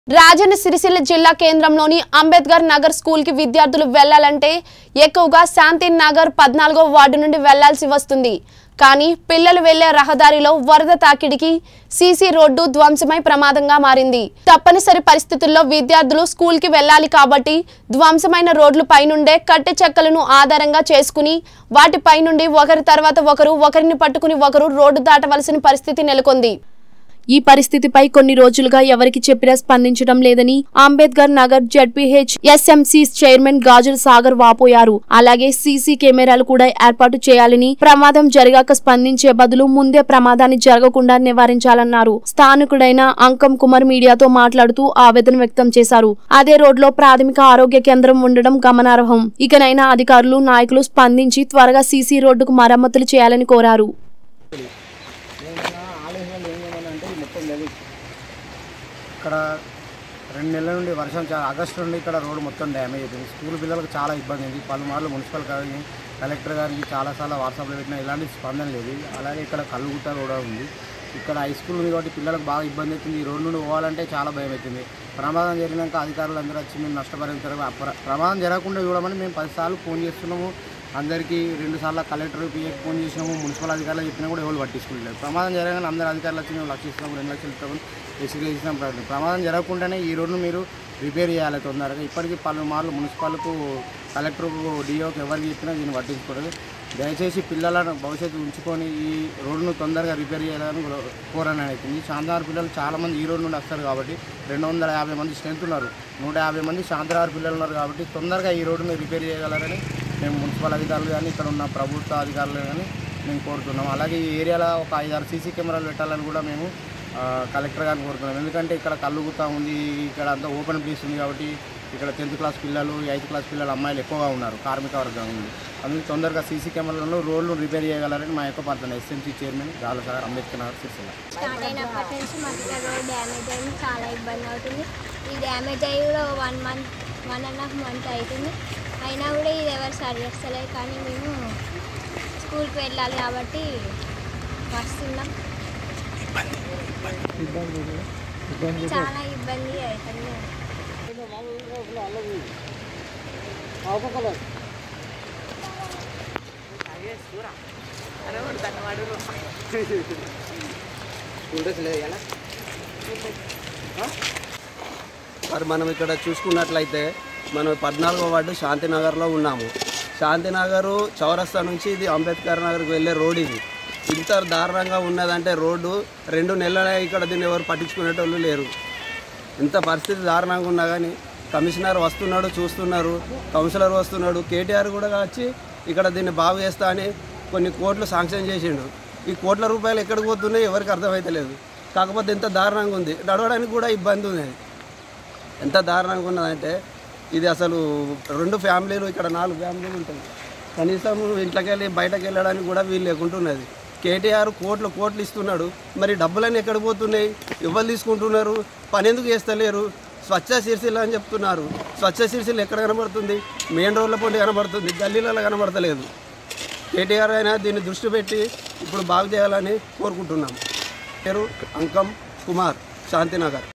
రాజన్న సిరిసిల్ల జిల్లా కేంద్రంలోని అంబేద్కర్ నగర్ స్కూల్ కి విద్యార్థులు వెళ్లాలంటే ఎక్కువగా శాంతి నగర్ పద్నాలుగో వార్డు నుండి వెళ్లాల్సి వస్తుంది కానీ పిల్లలు వెళ్లే రహదారిలో వరద తాకిడికి సీసీ రోడ్డు ధ్వంసమై ప్రమాదంగా మారింది తప్పనిసరి పరిస్థితుల్లో విద్యార్థులు స్కూల్ కి వెళ్లాలి కాబట్టి ధ్వంసమైన రోడ్లు పైనుండే కట్టె చెక్కలను ఆధారంగా చేసుకుని వాటిపై నుండి ఒకరి తర్వాత ఒకరు ఒకరిని పట్టుకుని ఒకరు రోడ్డు దాటవలసిన పరిస్థితి నెలకొంది ఈ పరిస్థితిపై కొన్ని రోజులుగా ఎవరికి చెప్పినా స్పందించడం లేదని Ambedkar Nagar ZPH SMC chairman Gajula Sagar వాపోయారు అలాగే సీసీ కెమెరాలు కూడా ఏర్పాటు చేయాలని ప్రమాదం జరిగాక స్పందించే బదులు ముందే ప్రమాదాన్ని జరగకుండా నివారించాలన్నారు స్థానికుడైన అంకం కుమార్ మీడియాతో మాట్లాడుతూ ఆవేదన వ్యక్తం చేశారు అదే రోడ్లో ప్రాథమిక ఆరోగ్య కేంద్రం ఉండడం గమనార్హం ఇకనైనా అధికారులు నాయకులు స్పందించి త్వరగా సీసీ రోడ్డుకు మరమ్మతులు చేయాలని కోరారు నేను ఆలస్యంలో ఏం చేయమనంటే ఇది మొత్తం గలీజ్ ఇక్కడ రెండు నెలల నుండి వర్షం చాలా ఆగస్టు నుండి ఇక్కడ రోడ్డు మొత్తం డ్యామేజ్ అవుతుంది స్కూల్ పిల్లలకు చాలా ఇబ్బంది ఉంది పలుమార్లు మున్సిపల్ గారికి కలెక్టర్ గారికి చాలాసార్లు వాట్సాప్లో పెట్టినా ఎలాంటి స్పందన లేదు అలాగే ఇక్కడ కల్లుగుట్ట కూడా ఉంది ఇక్కడ హై స్కూల్ ఉంది కాబట్టి పిల్లలకు బాగా ఇబ్బంది అవుతుంది ఈ రోడ్డు నుండి పోవాలంటే చాలా భయం అవుతుంది ప్రమాదం జరిగినాక అధికారులు అందరూ వచ్చి మేము నష్టపరిస్తారు ప్రమాదం జరగకుండా చూడమని మేము పదిసార్లు ఫోన్ చేస్తున్నాము అందరికీ రెండు సార్లు కలెక్టర్ పిఏకి ఫోన్ చేసినాము మున్సిపల్ అధికారులు చెప్పినా కూడా ఎవరు పట్టించుకోలేదు ప్రమాదం జరగానే అందరు అధికారులు వచ్చి మేము లక్ష ఇస్తాము రెండు లక్షలు ఇస్తాము ఎస్సీ ఇస్తాం ప్రయత్నం ప్రమాదం జరగకుండానే ఈ రోడ్ను మీరు రిపేర్ చేయాలి తొందరగా ఇప్పటికీ పలు మార్లు మున్సిపల్కు కలెక్టర్కు డిఓకి ఎవరికి చెప్పినా దీన్ని పట్టించుకోలేదు దయచేసి పిల్లలను భవిష్యత్తు ఉంచుకొని ఈ రోడ్డును తొందరగా రిపేర్ చేయాలని కోరని అవుతుంది శాంతనగర్ పిల్లలు చాలామంది ఈ రోడ్ నుండి వస్తారు కాబట్టి రెండు వందల యాభై మంది స్ట్రెంత్ ఉన్నారు నూట యాభై మంది శాంతనగర్ పిల్లలు ఉన్నారు కాబట్టి తొందరగా ఈ రోడ్డును రిపేర్ చేయగలరని మేము మున్సిపల్ అధికారులు కానీ ఇక్కడ ఉన్న ప్రభుత్వ అధికారులు కానీ మేము కోరుతున్నాం అలాగే ఈ ఏరియాలో ఒక ఐదారు సీసీ కెమెరాలు పెట్టాలని కూడా మేము ఆ, కలెక్టర్ గారిని కోరుతున్నాం ఎందుకంటే ఇక్కడ కల్లుగుతా ఉంది ఇక్కడ అంతా ఓపెన్ ప్లేస్ ఉంది కాబట్టి ఇక్కడ టెన్త్ క్లాస్ పిల్లలు ఎయిత్ క్లాస్ పిల్లలు అమ్మాయిలు ఎక్కువగా ఉన్నారు కార్మిక వర్గం ఉంది అందుకే తొందరగా సీసీ కెమెరాలను రోడ్లు రిపేర్ చేయగలరని మా యొక్క ప్రార్థన SMC chairman Ralla sir Ambedkar Nagar Sircilla start అయినప్పటి నుంచి మాకు ఇక్కడ రోడ్ డ్యామేజ్ అయింది చాలా ఇబ్బంది అవుతుంది ఈ డ్యామేజ్ అయ్యి కూడా one month one and half month అవుతుంది అయినా కూడా ఇది ఎవరు సరి చేస్తలేదు కానీ మేము స్కూల్కి వెళ్ళాలి కాబట్టి వస్తున్నాం చాలా ఇబ్బంది అవుతుంది మరి మనం ఇక్కడ చూసుకున్నట్లయితే మనం పద్నాలుగో వార్డు శాంతినగర్లో ఉన్నాము శాంతినగర్ చౌరస్తా నుంచి ఇది అంబేద్కర్ నగర్కి వెళ్ళే రోడ్ ఇది ఇంత దారుణంగా ఉన్నదంటే రోడ్డు రెండు నెలలే ఇక్కడ దీన్ని ఎవరు పట్టించుకునేటోళ్ళు లేరు ఇంత పరిస్థితి దారుణంగా ఉన్నా కానీ కమిషనర్ వస్తున్నాడు చూస్తున్నారు కౌన్సిలర్ వస్తున్నాడు కేటీఆర్ కూడా వచ్చి ఇక్కడ దీన్ని బాగు చేస్తా అని కొన్ని కోట్లు శాంక్షన్ చేసిండు ఈ కోట్ల రూపాయలు ఎక్కడికి పోతున్నాయి ఎవరికి అర్థమైతలేదు కాకపోతే ఇంత దారుణంగా ఉంది నడవడానికి కూడా ఇబ్బంది ఉంది ఎంత దారుణంగా ఉన్నదంటే ఇది అసలు రెండు ఫ్యామిలీలు ఇక్కడ నాలుగు ఫ్యామిలీలు ఉంటాయి కనీసం ఇంట్లోకి వెళ్ళి బయటకు వెళ్ళడానికి కూడా వీలు లేకుంటున్నది కేటీఆర్ కోట్లు కోట్లు ఇస్తున్నాడు మరి డబ్బులన్నీ ఎక్కడ పోతున్నాయి ఎవరు తీసుకుంటున్నారు పని ఎందుకు చేస్తలేరు స్వచ్ఛ సిరిసిల్ల అని చెప్తున్నారు స్వచ్ఛ సిరిసిల్ల ఎక్కడ కనబడుతుంది మెయిన్ రోడ్ల పొండి కనబడుతుంది గల్లీలలో కనబడతలేదు కేటీఆర్ అయినా దీన్ని దృష్టి పెట్టి ఇప్పుడు బాగు చేయాలని కోరుకుంటున్నాం పేరు అంకం కుమార్ శాంతినగర్